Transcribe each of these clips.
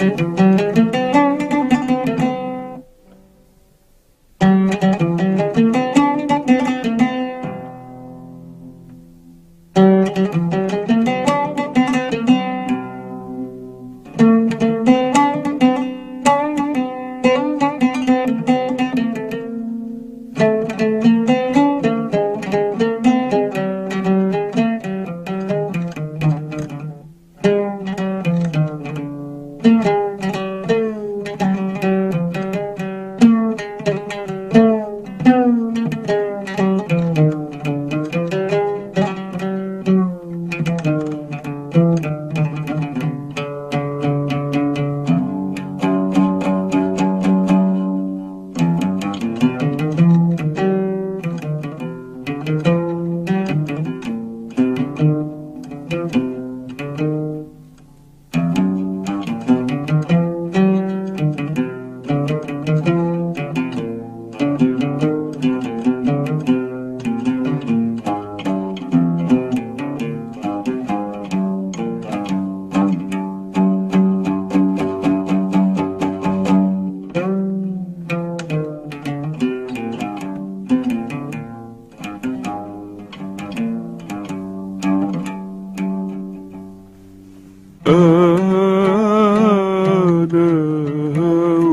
أنا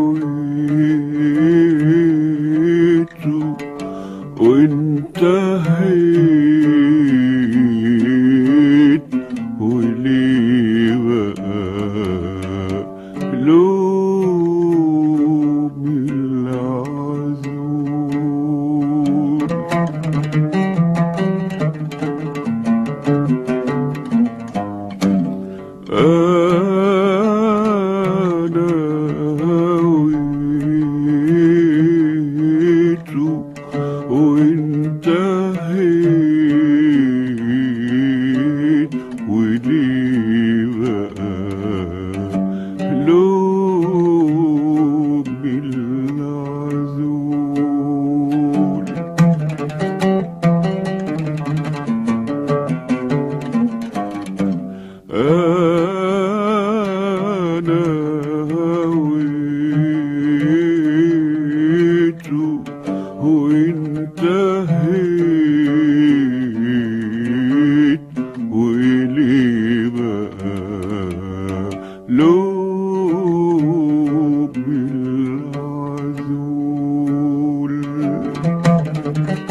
هويت وانتهيت وليه بقى لوم العذول أنا هويت وانتهيت وليه بقى لوم العذول أنا هويت وانتهيت وليه بقى لوم العذول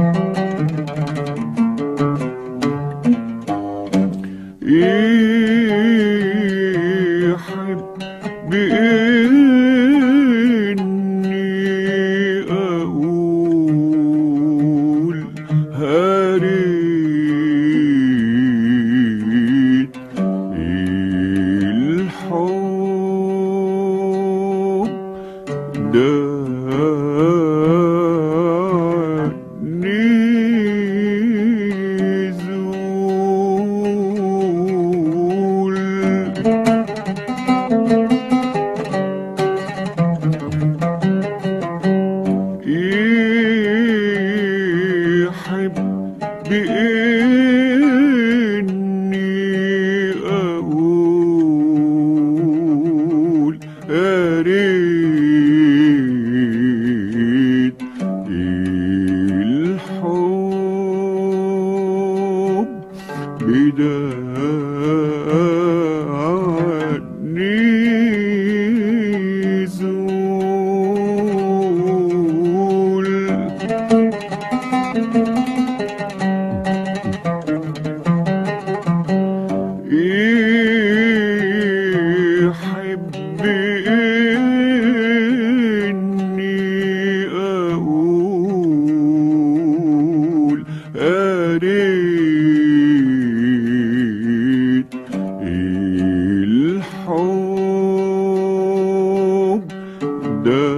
يحب بإني أقول هريت الحب دعني زول يحب بإني أقول أريد الحب بدعني زول يحب إني أقول أريد الحب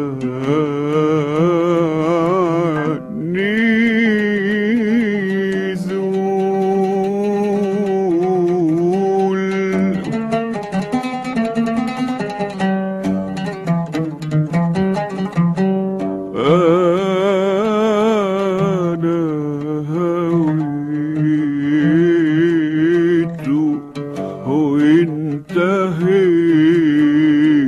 دعني زول أنا هويت وانتهيت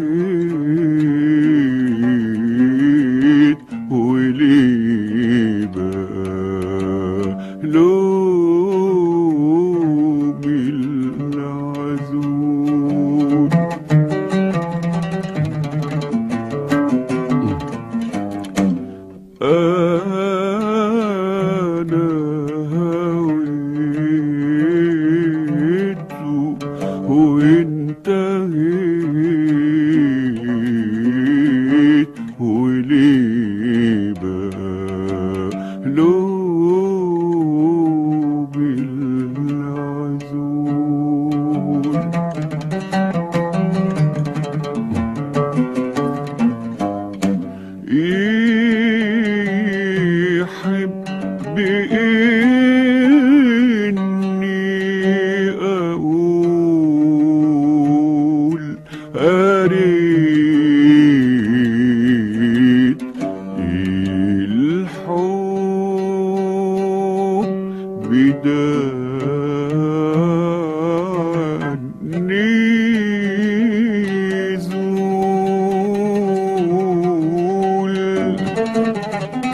وليه بقى لوم العزول أنا هويت وانتهيت وليه بقى لوم العزول يحب إني أقول أريد الحب بداني زول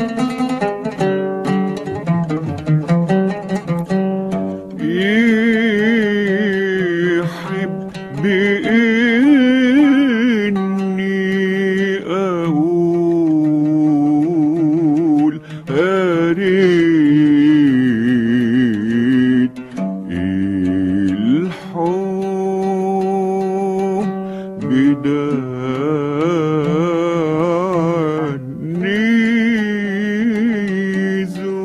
يحب إني أقول أريد الحب بداني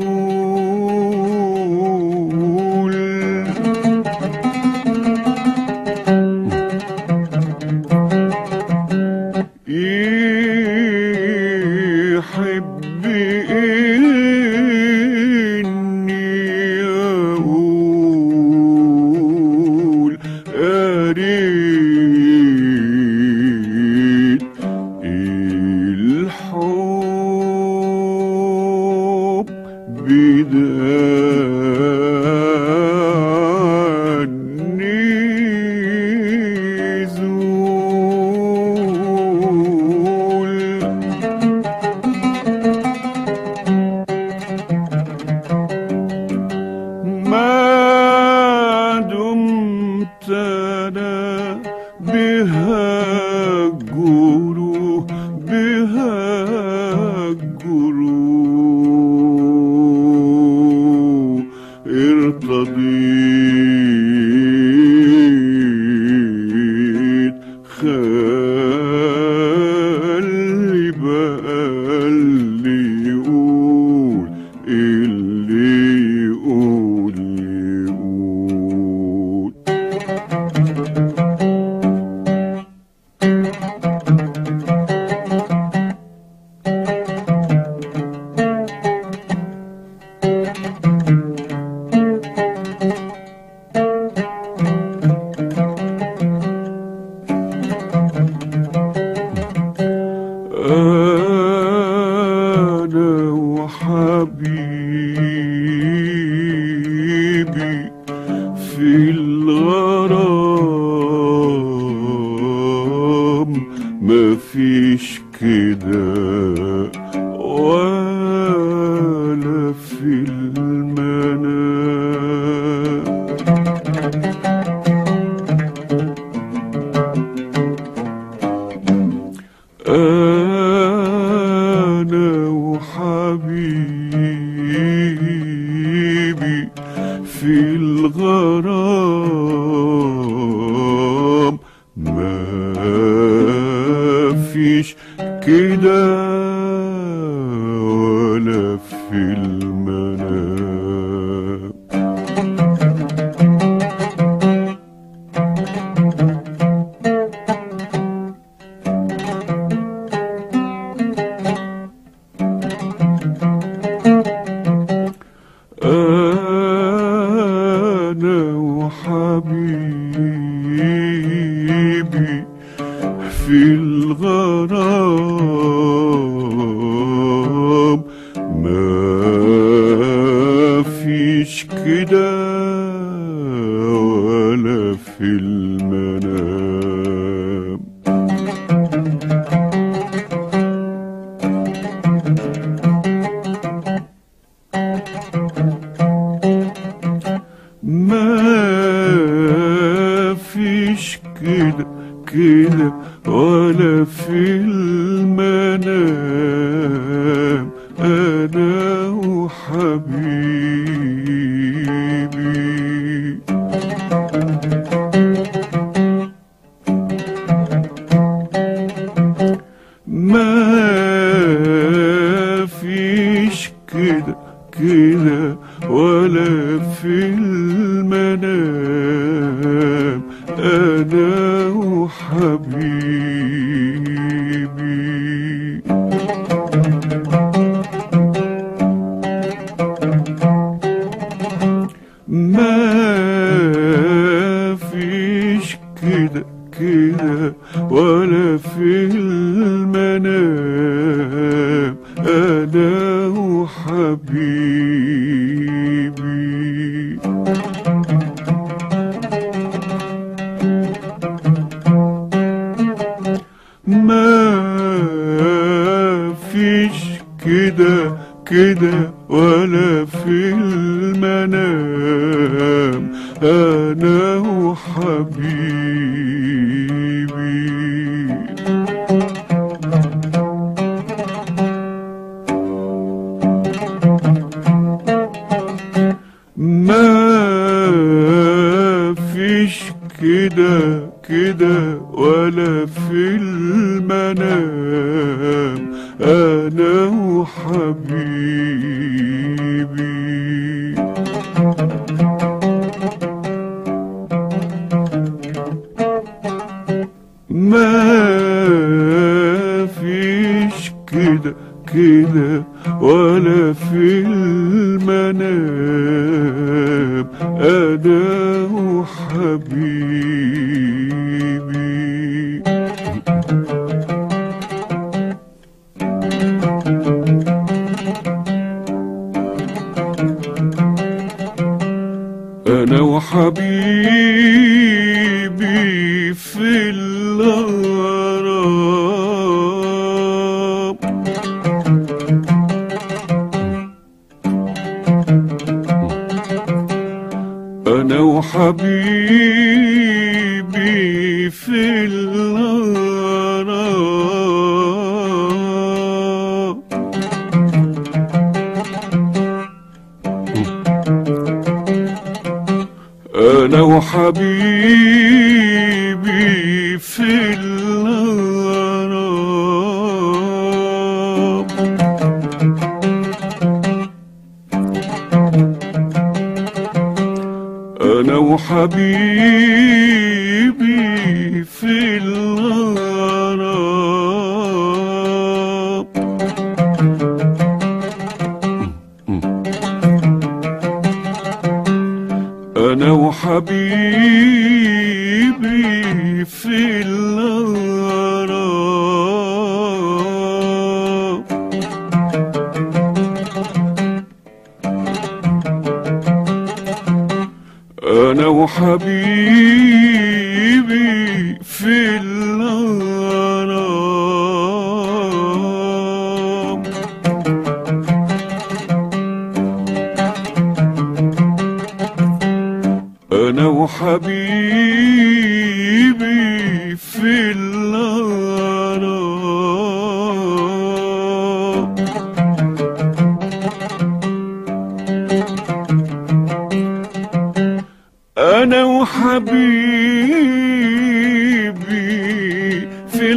زول يحب إني أقول أريد الحب بداني زول ما دمت انا بها الجروح بها الجروح ارتضيت خلي بقى اللي يقول اللي يقول يقول أنا وحبيبي في الغرام مفيش كده ولا في المنام أنا وحبيبي في الغرام ما فيش كده ولا في المنام أنا وحبيبي في الغرام ما فيش كده ولا في المنام كده ولا في المنام أنا وحبيبي ما فيش كده كده ولا في المنام أنا وحبيبي ما فيش كده كده ولا في المنام أنا وحبيبي ما فيش كده كده ولا في المنام أنا وحبيبي ما فيش كده كده ولا في المنام أنا وحبيبي ما فيش كده كده ولا في المنام أنا وحبيبي أنا وحبيبي في الغرام أنا وحبيبي في الغرام أنا وحبيبي في الغرام أنا وحبيبي في الغرام أنا وحبيبي في الغرام أنا وحبيبي في الغرام أنا وحبيبي في الغرام أنا وحبيبي في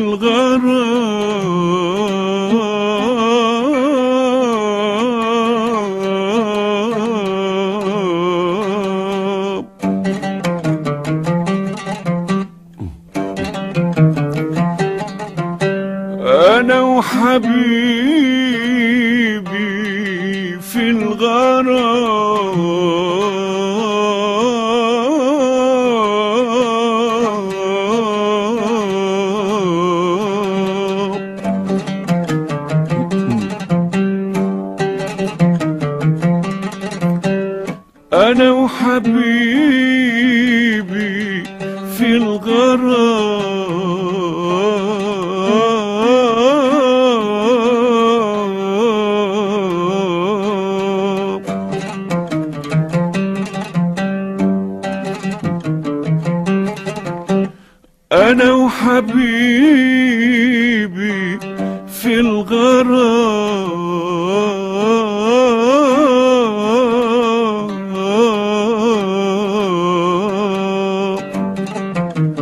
الغرام أنا وحبيبي في الغرام أنا وحبيبي في الغرام حبيبي في الغرام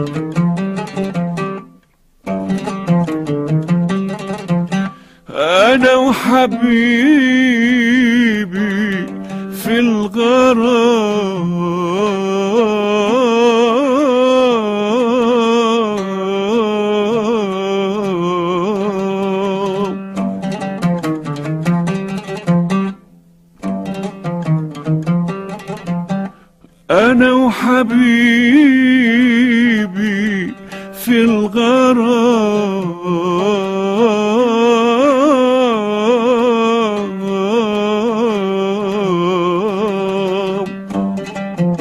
انا وحبيبي في الغرام انا وحبيبي في الغرام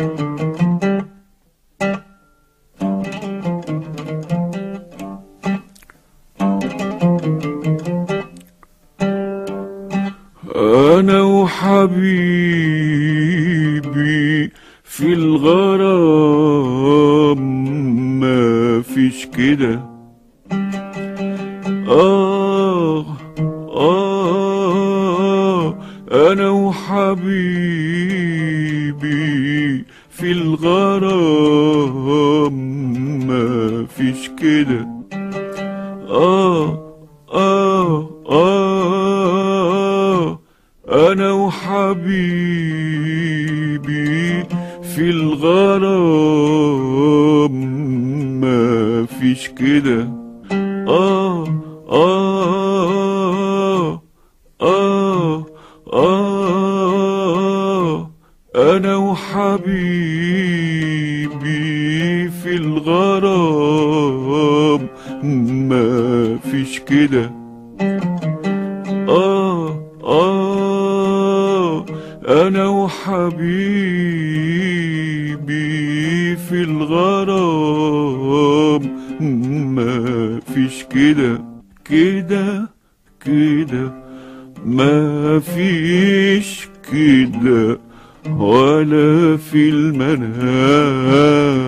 انا وحبيبي في الغرام ما فيش كده آه آه أنا وحبيبي في الغرام ما فيش كده آه آه آه أنا وحبيبي في الغرام ما فيش كده آه آه آه آه أنا وحبيبي في الغرام ما فيش كده آه آه أنا وحبيبي في الغرام ما فيش كده كده كده ما فيش كده ولا في المنام